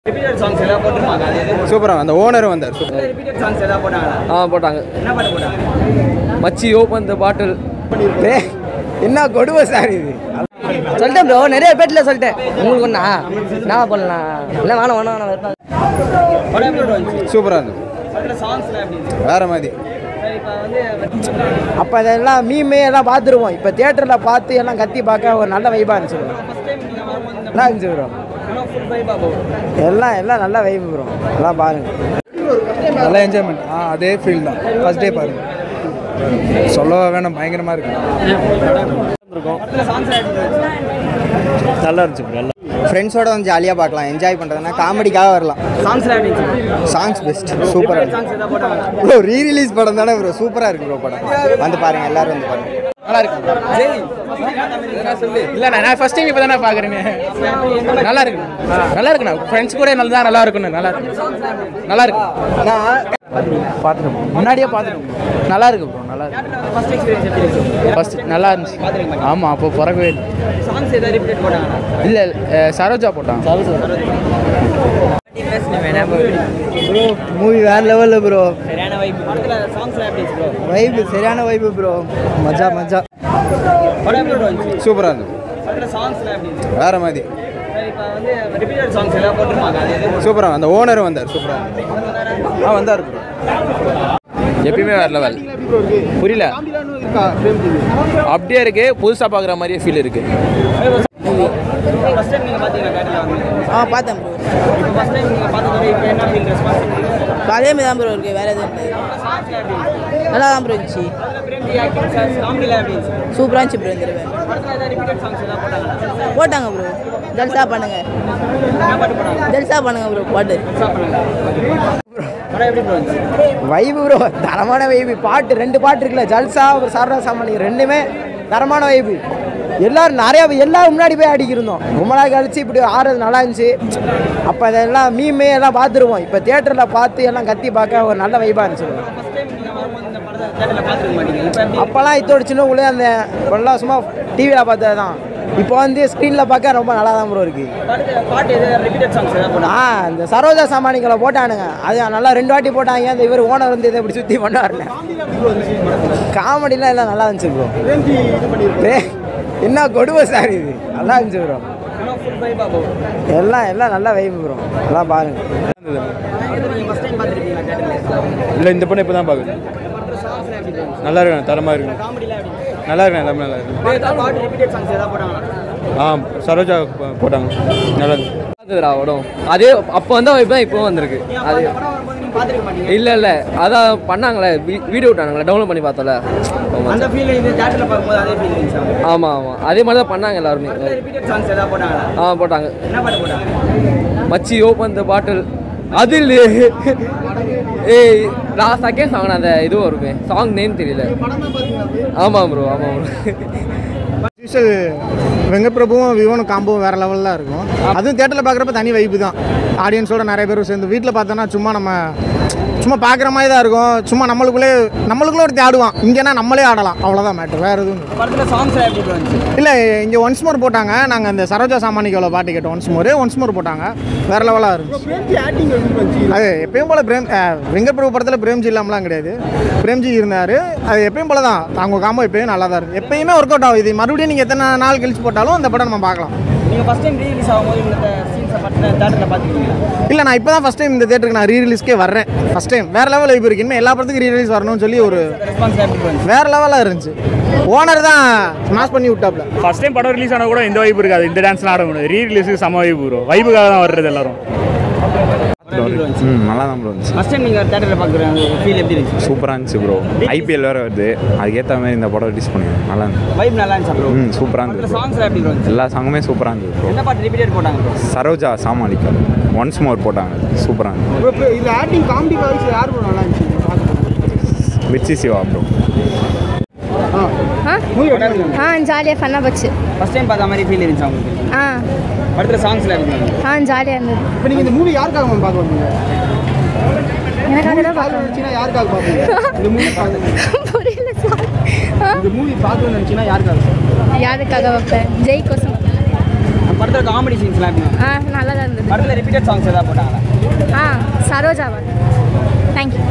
Repeated songs எல்லாம் போட்டுருப்பாங்க அது எது சூப்பராக அந்த ஓனரும் வந்தார் சூப்பர் ரிப்பீட்டட் சாங்ஸ் எல்லாம் போட்டாங்களா ஆ போட்டாங்க என்ன பாட்டு போட்டாங்க மச்சி ஓப்பன் த பாட்டில் டேய், என்ன கொடுமை சார் இது சொல்லிட்டேன் ப்ரோ நிறைய பேட்டில் சொல்லிட்டேன் உங்களுக்கு ஒன்றா என்ன பண்ணலாம் இல்லை வேணாம் வேணாம் வேணாம் வேணாம் படம் எப்படி வந்துச்சு சூப்பராக இருந்தது படத்தில் சாங்ஸ்லாம் எப்படி இருந்துச்சு வேற மாதிரி சரி இப்போ வந்து அப்போ அதெல்லாம் மீமே எல்லாம் பார்த்துருவோம் இப்போ தியேட்டரில் பார்த்து எல்லாம் கத்தி பார்க்க ஒரு நல்ல வைபாக இருந்துச்சு bro. ஃபஸ்ட் டைம் நீங்கள் வரும்போது இந்த நல்லா இருந்துச்சு ப்ரோ படம் ஃபுல் வைப்பாக போகும் எல்லாம் எல்லாம் நல்ல வைப் ப்ரோ எல்லாம் பாருங்க நல்ல என்ஜாய்மெண்ட் ஆ அதே ஃபீல் தான் ஃபர்ஸ்ட் டே பாருங்க சொல்லவா வேணும் பயங்கரமாக இருக்கு படத்தில் சாங்ஸ் எப்படி இருந்துச்சு நல்லா இருந்துச்சு bro, நல்லா ஃப்ரெண்ட்ஸோட வந்து ஜாலியாக பார்க்கலாம் என்ஜாய் பண்ணுறதுனா காமெடிக்காக வரலாம் சாங்ஸ்லாம் எப்படி இருந்துச்சு சாங்ஸ் பெஸ்ட் சூப்பராக இருக்கு சாங்ஸ் எதாவது போட்டாங்க ப்ரோ ரீ ரிலீஸ் படம் தானே ப்ரோ சூப்பராக இருக்கு ப்ரோ படம் வந்து பாருங்க எல்லாரும் வந்து பாருங்க நல்லா இருக்கு ஜெய் இல்லை நான் ஃபர்ஸ்ட் டைம் இப்போ தானே பார்க்குறேன் நல்லா இருக்கு நல்லா இருக்குண்ணா ஃப்ரெண்ட்ஸ் கூட நல்லா நல்லா இருக்குண்ணா நல்லா இருக்கு நல்லா இருக்கு பார்த்துட்டோம் முன்னாடியே பார்த்துட்டோம் நல்லா இருக்கு ப்ரோ நல்லா இருக்கு ஃபர்ஸ்ட் எக்ஸ்பீரியன்ஸ் எப்படி இருந்துச்சு ஃபர்ஸ்ட் நல்லா இருந்துச்சு பார்த்துருக்கீங்க ஆமாம் அப்போ பிறக்கவே இல்லை சாங்ஸ் எதாவது ரிப்பீட் போட்டாங்களா இல்லை சரோஜா போட்டான் ப்ரோ மூவி வேற லெவலில் ப்ரோ சரியான வைப் படத்தில் சாங்ஸ்லாம் எப்படி இருந்துச்சு ப்ரோ வைப்பு சரியான வைப்பு ப்ரோ மஜா மஜா படம் எப்படி வந்துச்சு சூப்பராக இருந்தது படத்தில் சாங்ஸ்லாம் எப்படி இருந்துச்சு வேற மாதிரி சரி இப்போ வந்து ரிப்பீட்டட் சாங்ஸ் எல்லாம் போட்டுருப்பாங்க அது எது சூப்பராக அந்த ஓனரும் வந்தார் சூப்பராக ஆ வந்தார் bro. எப்பயுமே வேற லெவல் புரியல அப்படியே இருக்கு புதுசாக பார்க்குற மாதிரியே ஃபீல் இருக்கு ஃபர்ஸ்ட் டைம் நீங்கள் பார்த்தீங்களா தேட்டரில் வந்து ஆ பார்த்தேன் ப்ரோ இப்போ ஃபர்ஸ்ட் டைம் நீங்கள் பார்த்ததோட இப்போ என்ன ஃபீல் ரெஸ்பான்ஸ் அதே மாதிரி தான் ப்ரோ இருக்குது வேறு எதுவும் இல்லை சாங்ஸ்லாம் எப்படி இருந்துச்சு நல்லா தான் ப்ரோ இருந்துச்சு அதில் பிரேம்ஜி ஆக்டிங் சாங்ஸ் காமெடிலாம் எப்படி இருந்துச்சு சூப்பராக இருந்துச்சு ப்ரோ இந்த தடவை படத்தில் ஏதாவது ரிப்பீட்டட் சாங்ஸ் எதாவது போட்டாங்களா போட்டாங்க ப்ரோ ஜல்சா பண்ணுங்க என்ன பாட்டு போட்டாங்க ஜல்சா பண்ணுங்க ப்ரோ பாட்டு ஸ்டாப் பண்ணுங்க படம் எப்படி ப்ரோ இருந்துச்சு வைப்பு ப்ரோ தரமான வைப்பு பாட்டு ரெண்டு பாட்டு இருக்குல்ல ஜல்சா ஒரு சாரதா சாமானி ரெண்டுமே தரமான வைப்பு எல்லாரும் நிறையா எல்லாரும் முன்னாடி போய் அடிக்கிருந்தோம் ரொம்ப நாள் கழிச்சு இப்படி ஆடுறது நல்லா இருந்துச்சு அப்போ அதெல்லாம் மீமே எல்லாம் பார்த்துருவோம் இப்போ தியேட்டரில் பார்த்து எல்லாம் கத்தி பார்க்க ஒரு நல்ல வைபாக இருந்துச்சு bro. ஃபர்ஸ்ட் டைம் நீங்கள் வரும்போது இந்த படத்தை தேட்டரில் பார்த்துருக்க மாட்டீங்க இப்போ எப்படி அப்போல்லாம் இதோட சின்ன உள்ளே அந்த இப்போல்லாம் சும்மா டிவியில் பார்த்தது தான் இப்போ வந்து ஸ்க்ரீனில் பார்க்க ரொம்ப நல்லா தான் ப்ரோ இருக்குது பாட்டு பாட்டு எது ரிப்பீட்டட் சாங்ஸ் எதாவது போட்டாங்க ஆ இந்த சரோஜா சாமானிகளை போட்டானுங்க அது நல்லா ரெண்டு வாட்டி போட்டாங்க அந்த இவர் ஓனர் வந்து இதை இப்படி சுற்றி பண்ணாருல காமெடிலாம் எல்லாம் நல்லா இருந்துச்சு ப்ரோ என்ன கொடுமை சார் இது நல்லா இருந்துச்சு ப்ரோ இன்னும் ஃபுல் வைப்பாக போகும் எல்லாம் எல்லாம் நல்ல வைப்பு ப்ரோ எல்லாம் பாருங்க நீங்கள் ஃபர்ஸ்ட் டைம் பார்த்துருக்கீங்களா தேட்டரில் இல்லை இந்த பொண்ணு இப்போ தான் பார்க்குது படத்தில் சாங்ஸ்லாம் எப்படி இருந்துச்சு நல்லா இருக்கு தரமாக இருக்கு காமெடிலாம் எப்படி இருந்துச்சு நல்லா இருக்கு எல்லாமே நல்லா இருக்கு ஏதாவது பாட்டு ரிப்பீட்டட் சாங்ஸ் எதாவது போட்டாங்களா ஆ சரோஜா போ- போட்டாங்க நல்லா இருக்கு பார்த்துக்கிறா படம் அதே அப்போ வந்த வைப்பு தான் இப்போ வந்திருக்கு அது அந்த படம் வரும்போது நீங்கள் பார்த்துருக்க மாட்டீங்க இல்லை இல்லை அதான் பண்ணாங்களே வீ- வீடியோ விட்டானுங்களே டவுன்லோட் பண்ணி பார்த்தோம்ல அந்த ஃபீல் இது தேட்டரில் பார்க்கும்போது அதே ஃபீல் இருந்துச்சு ஆமாம் ஆமாம் அதே மாதிரி தான் பண்ணாங்க எல்லாருமே ரிப்பீட்டட் சாங்ஸ் எதாவது போட்டாங்களா ஆ போட்டாங்க என்ன பாட்டு போட்டாங்க மச்சி ஓப்பன் த பாட்டில் அது இல்லை ஏய் நான் செகண்ட் சாங் அந்த இது வருமே சாங் நேம் தெரியல ஆமாம் ப்ரோ ஆமாம் ப்ரோ யூஷுவல் வெங்கப்பிரபுவும் விவோனும் காம்போவும் வேறு லெவலில் இருக்கும் அதுவும் தேட்டரில் பார்க்குறப்ப தனி வைப்பு தான் ஆடியன்ஸோட நிறைய பேரும் சேர்ந்து வீட்டில் பார்த்தோன்னா சும்மா நம்ம சும்மா பார்க்குற மாதிரி தான் இருக்கும் சும்மா நம்மளுக்குள்ளே நம்மளுக்குள்ளே ஒருத்தி ஆடுவான் இங்கேனா நம்மளே ஆடலாம் அவ்வளோதான் மேட்ரு வேறு எதுவும் இல்லை. படத்தில் சாங்ஸ் எப்படி bro இருந்துச்சு இல்லை இங்கே ஒன்ஸ் மோர் போட்டாங்க நாங்கள் அந்த சரோஜா சாமானிக்கோல பாட்டு கேட்டோம் ஒன்ஸ் மோர் ஒன்ஸ் மோர் போட்டாங்க வேறு லெவலாக இருந்துச்சு அது எப்பயும் போல் பிரேம் அஹ், வெங்கட்பிரபு படத்தில் பிரேம்ஜி இல்லாமலாம் கிடையாது பிரேம்ஜி இருந்தார் அது எப்பயும் போல தான் அவங்க காம்போ எப்பயும் நல்லா தான் இருக்குது எப்பயுமே ஒர்க் அவுட் ஆகுது மறுபடியும் நீங்கள் எத்தனை நாள் கழிச்சு போட்டாலும் அந்த படம் நம்ம பார்க்கலாம் நீங்கள் ஃபர்ஸ்ட் டைம் ரீலீஸ் ஆகும்போது இந்த சீன்ஸை படத்தில் தேட்டரில் பார்த்துருக்கீங்களா இல்லை நான் இப்போ தான் ஃபஸ்ட் டைம் இந்த தேட்டருக்கு நான் ரீ ரிலீஸ்க்கே வரேன் ஃபஸ்ட் டைம் வேறு லெவல் வைப்பு இருக்கு இனிமேல் எல்லா படத்துக்கும் ரீ ரிலீஸ் வரணும்னு சொல்லி ஒரு ரெஸ்பான்ஸ் எப்படி bro இருந்துச்சு வேறு லெவலாக இருந்துச்சு ஓனர் தான் ஸ்மாஷ் பண்ணி விட்டாப்ல ஃபர்ஸ்ட் டைம் படம் ரிலீஸ் ஆனால் கூட இந்த வைப்பு இருக்காது இந்த டான்ஸ்லாம் ஆட முடியாது ரீ ரிலீஸுக்கு செம வைப்பு வரும் வைப்புக்காக தான் வர்றது எல்லாரும் ம் நல்லா தான் ப்ரோ இருந்துச்சு ஃபர்ஸ்ட் டைம் நீங்கள் தேட்டரில் பார்க்குற அந்த ஃபீல் எப்படி இருந்துச்சு சூப்பராக இருந்துச்சு ப்ரோ ஐபிஎல் வேறு வருது அதுக்கேற்ற மாதிரி இந்த படம் ரிலீஸ் பண்ணிருக்கோம் நல்லா இருந்துச்சு வைப் நல்லா இருந்துச்சா ப்ரோ ம் சூப்பராக இருந்தது படத்தில் bro. சாங்ஸ் எப்படி bro இருந்துச்சு எல்லா சாங்குமே சூப்பராக இருந்தது ப்ரோ என்ன பாட்டு ரிப்பீட்டட் போட்டாங்க ப்ரோ சரோஜா சாமாளிக்கா ஒன்ஸ் மோர் போட்டாங்க சூப்பராக இருந்தது இப்போ இது ஆக்டிங் காமெடி வாய்ஸ் யார் ப்ரோ நல்லா இருந்துச்சு மிர்ச்சி சிவா ப்ரோ ஆ ஜாலியாக ஃபன்னாக போச்சு ஃபர்ஸ்ட் டைம் பார்த்த மாதிரி ஃபீல் இருந்துச்சு உங்களுக்கு ஆ படத்தில் சாங்ஸ்லாம் எப்படி இருந்துச்சு ஆ ஜாலியாக இருந்தது இப்போ நீங்கள் இந்த மூவி யாருக்காக மேம் பார்க்க வந்தீங்க எனக்காக தான் பார்க்கணும் நினச்சின்னா யாருக்காக பார்ப்பீங்க இந்த மூவி பார்க்க புரியல சார் இந்த மூவி பார்க்கணும்னு நினச்சின்னா யாருக்காக யாருக்காக வைப்பேன் ஜெய் கோசம் படத்தில் காமெடி சீன்ஸ்லாம் எப்படி ஆ நல்லா தான் இருந்தது படத்தில் ரிப்பீட்டட் சாங்ஸ் ஏதாவது போட்டாங்களா ஆ சரோஜாவா தேங்க்யூ